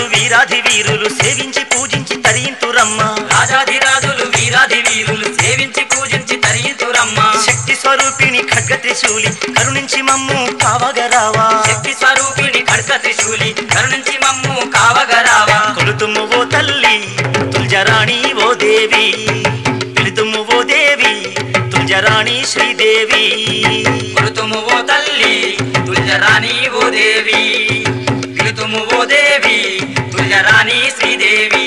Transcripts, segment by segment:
రాజాధిరాజులు వీరాధి వీరులు సేవించి పూజించి తరింతురమ్మ రాజాధిరాజులు వీరాధి వీరులు సేవించి పూజించి తరింతురమ్మ శక్తి స్వరూపిణి ఖడ్గ త్రిశూలి కరుణించి మమ్ము కావగరావా శక్తి స్వరూపిణి కడక త్రిశూలి కరుణించి మమ్ము కావగరావా కొలుతుము ఓ తల్లి తుల్జరాణి ఓ దేవి పిలుతుము ఓ దేవి తుల్జరాణి శ్రీదేవి కొలుతుము ఓ తల్లి తుల్జరాణి ఓ దేవి పిలుతుము ఓ దేవి తుల్జరాణి శ్రీదేవి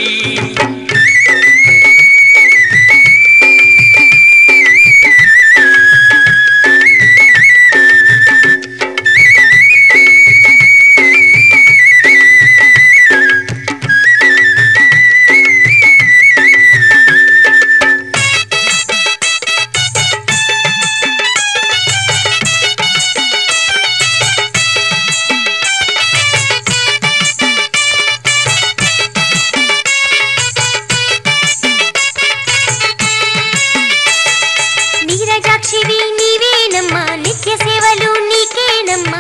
నీరజాక్షివి నీవేనమ్మా నిత్య సేవలు నీకేనమ్మా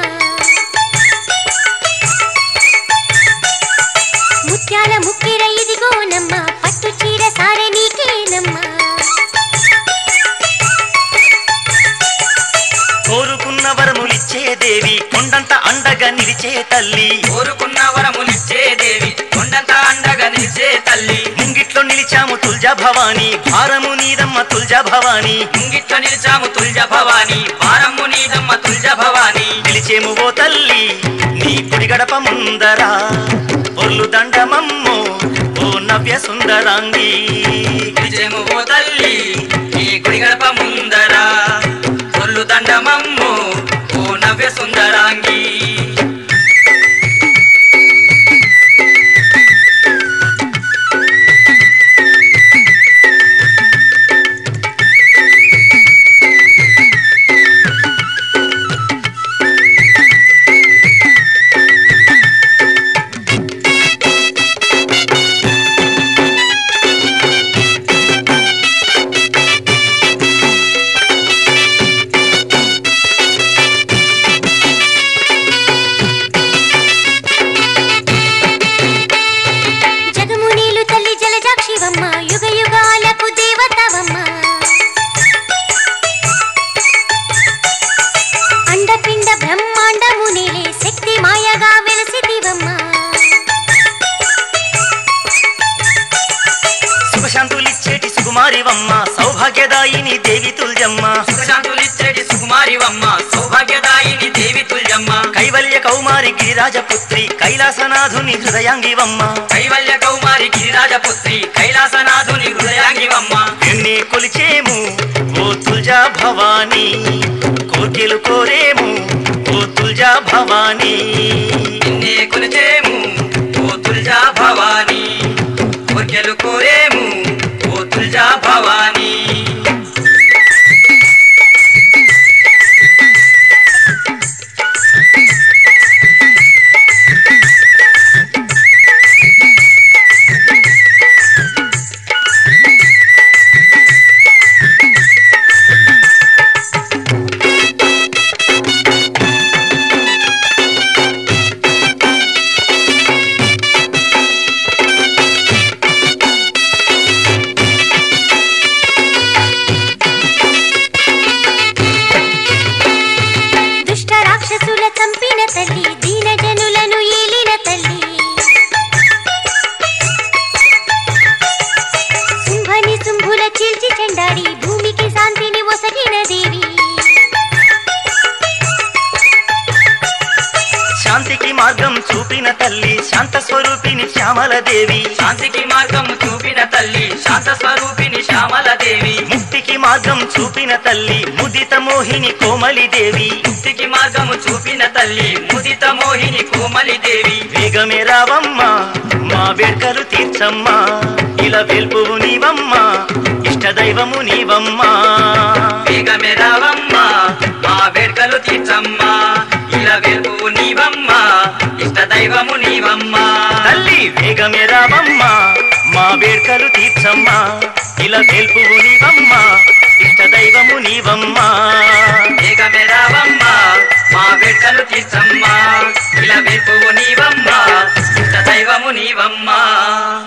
ముత్యాల ముక్కిర ఇదిగోనమ్మా పట్టు చీర సారె నీకేనమ్మా కోరుకున్న వరములిచ్చే దేవి కొండంత అండగా నిలిచే తల్లి కోరుకున్న వరములిచ్చే దేవి కొండంత అండగా నిలిచే తల్లి ముంగిట్లో నిలిచాము తుల్జా భవాని భారము నీదమ్మ తుల్జా భవాని ముంగిట్ల నిలిచాము తుల్జ భవాని వారమ్ము నీదమ్మ తుల్జ భవాని పిలిచేము ఓ తల్లి నీ కుడి గడప ముందరా ఒళ్ళు దండమమ్ము ఓ నవ్య సుందరాంగి విజయము ఓ తల్లి నీ గుడి గడప ముందర ఒళ్ళు దండమమ్ము ఓ నవ్య సుందరాంగి జగము నీలు తల్లి జలజాక్షివమ్మ యుగ యుగాలకు దేవతవమ్మ అండపిండ బ్రహ్మాండము నీలే శక్తి మాయగా వెలసిదివమ్మ సుఖశాంతులిచ్చేటి సుకుమారివమ్మ సౌభాగ్యదాయిని దేవి తుల్జమ్మ సుఖశాంతులిచ్చేటి సుకుమారివమ్మ సౌభాగ్యదాయిని దేవి తుల్యమ్మ కైవల్య కౌమారి గిరిరాజపుత్రి కైలాసనాథుని హృదయాంగివమ్మ కైవల్య కౌమారి గిరిరాజపుత్రి కైలాసనాథుని హృదయాంగివమ్మ నిన్నే కొలిచేము ఓ తుల్జా భవాని కోర్కెలు కోరేము ఓ తుల్జా భవాని నిన్నే కొలిచేము ఓ తుల్జా భవాని కోర్కెలు కోరేము ఓ తుల్జా భవాని దుష్ట రాక్షసుల చంపిన తల్లి దీన జనులను ఏలిన తల్లి శుంభని శుంభుల చీల్చి చెండాడి భూమికి శాంతిని ఒసగిన దేవి శాంతికి మార్గం చూపిన తల్లి శాంత స్వరూపిణి శ్యామల దేవి శాంతికి మార్గం చూపిన తల్లి శాంత స్వరూపిణి శ్యామల దేవి ముక్తికి మార్గం చూపిన తల్లి ముదిత మోహిని కోమలి దేవి ముక్తికి మార్గము చూపిన తల్లి ముదిత మోహిని కోమలి దేవి వేగమే రావమ్మ మా వేడుకలు తీర్చమ్మ ఇలా వెల్పువు నీవమ్మ ఇష్ట దైవము నీవమ్మ వేగమే రావమ్మ మా వేడుకలు తీర్చమ్మ ఇలా వెలుపు నీవమ్మ ఇష్ట దైవము నీవమ్మ తల్లి వేగమే రావమ్మ మా వేడుకలు తీర్చమ్మ ఇలా వెల్పువు నీవమ్మ ఇష్ట దైవము నీవమ్మ వేగమే రావమ్మ మా వేడుకలు తీర్చమ్మ ఇలా వెలుపు నీవమ్మ ఇష్ట దైవము నీవమ్మా